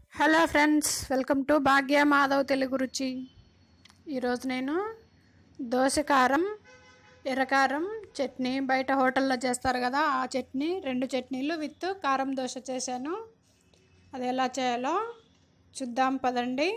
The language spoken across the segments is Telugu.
hello friends welcome to Bhagya Madhav Telugu Ruchi ఈరోజు నేను దోశ కారం ఎర్రకారం చట్నీ బయట హోటల్లో చేస్తారు కదా ఆ చట్నీ రెండు చట్నీలు విత్ కారం దోశ చేశాను అది ఎలా చేయాలో చూద్దాం పదండి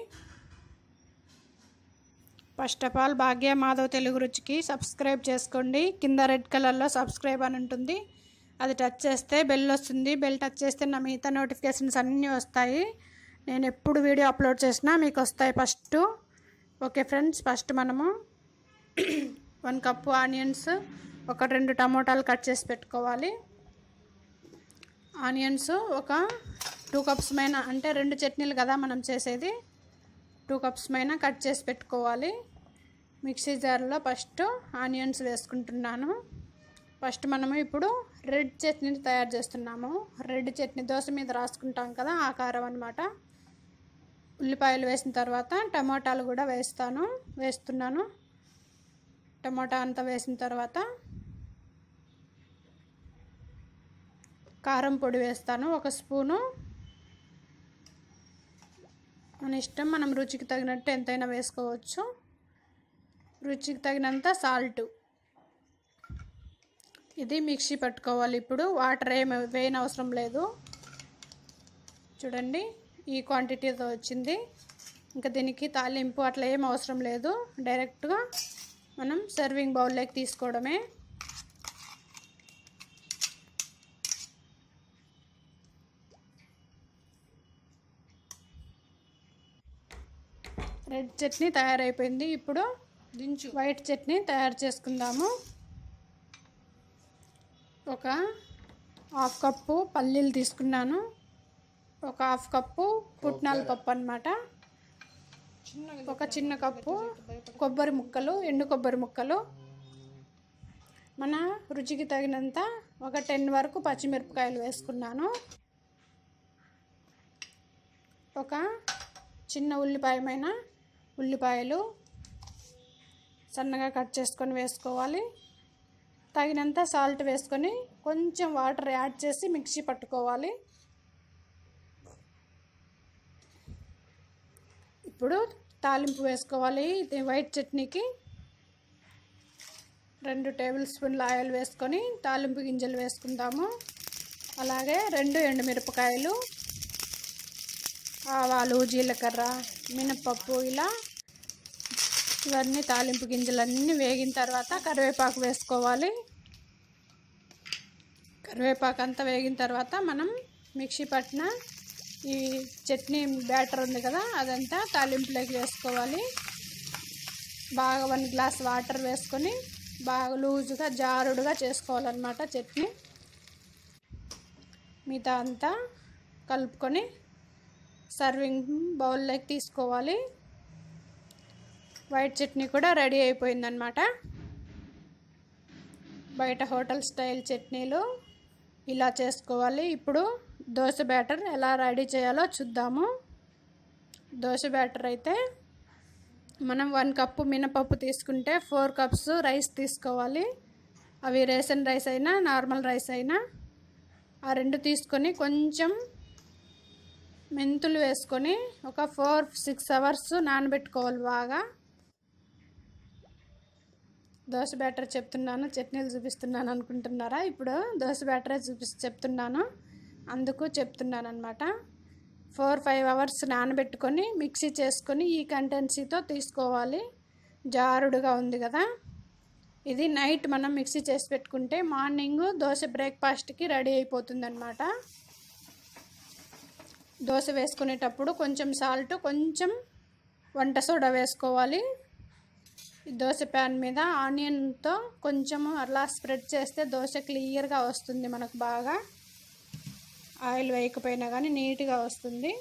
first of all Bhagya Madhav Telugu రుచికి సబ్స్క్రైబ్ చేసుకోండి కింద రెడ్ కలర్లో సబ్స్క్రైబ్ అని ఉంటుంది అది టచ్ చేస్తే బెల్ వస్తుంది బెల్ టచ్ చేస్తే నా మిగతా నోటిఫికేషన్స్ అన్నీ వస్తాయి నేను ఎప్పుడు వీడియో అప్లోడ్ చేసినా మీకు వస్తాయి ఫస్ట్ ఓకే ఫ్రెండ్స్ ఫస్ట్ మనము వన్ కప్పు ఆనియన్స్ ఒక రెండు టమోటాలు కట్ చేసి పెట్టుకోవాలి ఆనియన్స్ ఒక టూ కప్స్ మైన అంటే రెండు చట్నీలు కదా మనం చేసేది టూ కప్స్ మైన కట్ చేసి పెట్టుకోవాలి మిక్సీ జార్లో ఫస్ట్ ఆనియన్స్ వేసుకుంటున్నాను ఫస్ట్ మనము ఇప్పుడు రెడ్ చట్నీని తయారు చేస్తున్నాము రెడ్ చట్నీ దోశ మీద రాసుకుంటాం కదా ఆ కారం అనమాట ఉల్లిపాయలు వేసిన తర్వాత టమాటాలు కూడా వేస్తాను వేస్తున్నాను టమాటా అంతా వేసిన తర్వాత కారం పొడి వేస్తాను ఒక స్పూను మన ఇష్టం మనం రుచికి తగినట్టు ఎంతైనా వేసుకోవచ్చు రుచికి తగినంత సాల్ట్ ఇది మిక్సీ పట్టుకోవాలి ఇప్పుడు వాటర్ ఏమి వేయని అవసరం లేదు చూడండి ఈ క్వాంటిటీతో వచ్చింది ఇంకా దీనికి తాలింపు అట్లా ఏం అవసరం లేదు డైరెక్ట్గా మనం సర్వింగ్ బౌల్లోకి తీసుకోవడమే రెడ్ చట్నీ తయారైపోయింది ఇప్పుడు దించు వైట్ చట్నీ తయారు చేసుకుందాము ఒక హాఫ్ కప్పు పల్లీలు తీసుకున్నాను ఒక హాఫ్ కప్పు పుట్నాల పప్పు అనమాట ఒక చిన్న కప్పు కొబ్బరి ముక్కలు ఎండు కొబ్బరి ముక్కలు మన రుచికి తగినంత ఒక టెన్ వరకు పచ్చిమిరపకాయలు వేసుకున్నాను ఒక చిన్న ఉల్లిపాయమైన ఉల్లిపాయలు సన్నగా కట్ చేసుకొని వేసుకోవాలి తగినంత సాల్ట్ వేసుకొని కొంచెం వాటర్ యాడ్ చేసి మిక్సీ పట్టుకోవాలి ఇప్పుడు తాలింపు వేసుకోవాలి ఇది వైట్ చట్నీకి రెండు టేబుల్ స్పూన్ల ఆయిల్ వేసుకొని తాలింపు గింజలు వేసుకుందాము అలాగే రెండు ఎండుమిరపకాయలు ఆవాలు జీలకర్ర మినపప్పు ఇలా ఇవన్నీ తాలింపు గింజలన్నీ వేగిన తర్వాత కరివేపాకు వేసుకోవాలి కరివేపాకు అంతా వేగిన తర్వాత మనం మిక్సీ పట్టిన ఈ చట్నీ బ్యాటర్ ఉంది కదా అదంతా తాలింపులోకి వేసుకోవాలి బాగా వన్ గ్లాస్ వాటర్ వేసుకొని బాగా లూజుగా జారుడుగా చేసుకోవాలన్నమాట చట్నీ మిగతా అంతా కలుపుకొని సర్వింగ్ బౌల్లోకి తీసుకోవాలి వైట్ చట్నీ కూడా రెడీ అయిపోయిందనమాట బయట హోటల్ స్టైల్ చట్నీలు ఇలా చేసుకోవాలి ఇప్పుడు దోశ బ్యాటర్ ఎలా రెడీ చేయాలో చూద్దాము దోశ బ్యాటర్ అయితే మనం వన్ కప్పు మినపప్పు తీసుకుంటే ఫోర్ కప్స్ రైస్ తీసుకోవాలి అవి రేషన్ రైస్ అయినా నార్మల్ రైస్ అయినా ఆ రెండు తీసుకొని కొంచెం మెంతులు వేసుకొని ఒక ఫోర్ సిక్స్ అవర్స్ నానబెట్టుకోవాలి బాగా దోశ బ్యాటర్ చెప్తున్నాను చట్నీలు చూపిస్తున్నాను అనుకుంటున్నారా ఇప్పుడు దోశ బ్యాటరే చూపి చెప్తున్నాను అందుకు చెప్తున్నాను అనమాట ఫోర్ ఫైవ్ అవర్స్ నానబెట్టుకొని మిక్సీ చేసుకొని ఈ కంటెన్సీతో తీసుకోవాలి జారుడుగా ఉంది కదా ఇది నైట్ మనం మిక్సీ చేసి పెట్టుకుంటే మార్నింగ్ దోశ బ్రేక్ఫాస్ట్కి రెడీ అయిపోతుంది అనమాట దోశ వేసుకునేటప్పుడు కొంచెం సాల్ట్ కొంచెం వంట సోడా వేసుకోవాలి దోశ ప్యాన్ మీద ఆనియన్తో కొంచెము అలా స్ప్రెడ్ చేస్తే దోశ క్లియర్గా వస్తుంది మనకు బాగా ఆయిల్ వేయకపోయినా కానీ నీట్గా వస్తుంది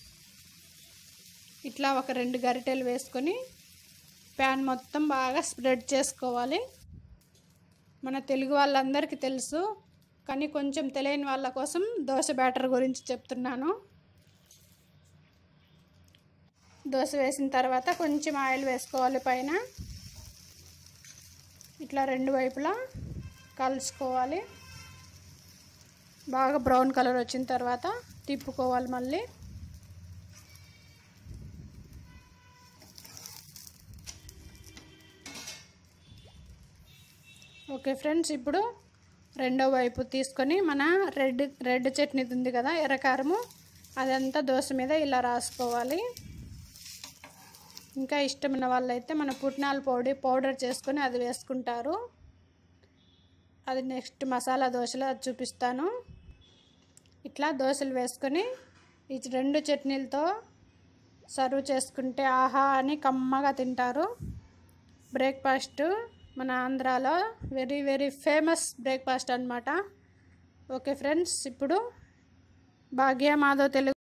ఇట్లా ఒక రెండు గరిటెలు వేసుకొని ప్యాన్ మొత్తం బాగా స్ప్రెడ్ చేసుకోవాలి మన తెలుగు వాళ్ళందరికీ తెలుసు కానీ కొంచెం తెలియని వాళ్ళ కోసం దోశ బ్యాటర్ గురించి చెప్తున్నాను దోశ వేసిన తర్వాత కొంచెం ఆయిల్ వేసుకోవాలి పైన ఇట్లా రెండు వైపులా కలుసుకోవాలి బాగా బ్రౌన్ కలర్ వచ్చిన తర్వాత తిప్పుకోవాలి మళ్ళీ ఓకే ఫ్రెండ్స్ ఇప్పుడు రెండో వైపు తీసుకొని మన రెడ్ రెడ్ చట్నీ ఉంది కదా ఎర్రకారము అదంతా దోశ మీద ఇలా రాసుకోవాలి ఇంకా ఇష్టమైన వాళ్ళైతే మన పుట్నాల పొడి పౌడర్ చేసుకొని అది వేసుకుంటారు అది నెక్స్ట్ మసాలా దోశలో అది చూపిస్తాను ఇట్లా దోశలు వేసుకొని ఈ రెండు చట్నీలతో సర్వ్ చేసుకుంటే ఆహా అని కమ్మగా తింటారు బ్రేక్ఫాస్ట్ మన ఆంధ్రాలో వెరీ వెరీ ఫేమస్ బ్రేక్ఫాస్ట్ అనమాట ఓకే ఫ్రెండ్స్ ఇప్పుడు భాగ్య మాధవ్ తెలుగు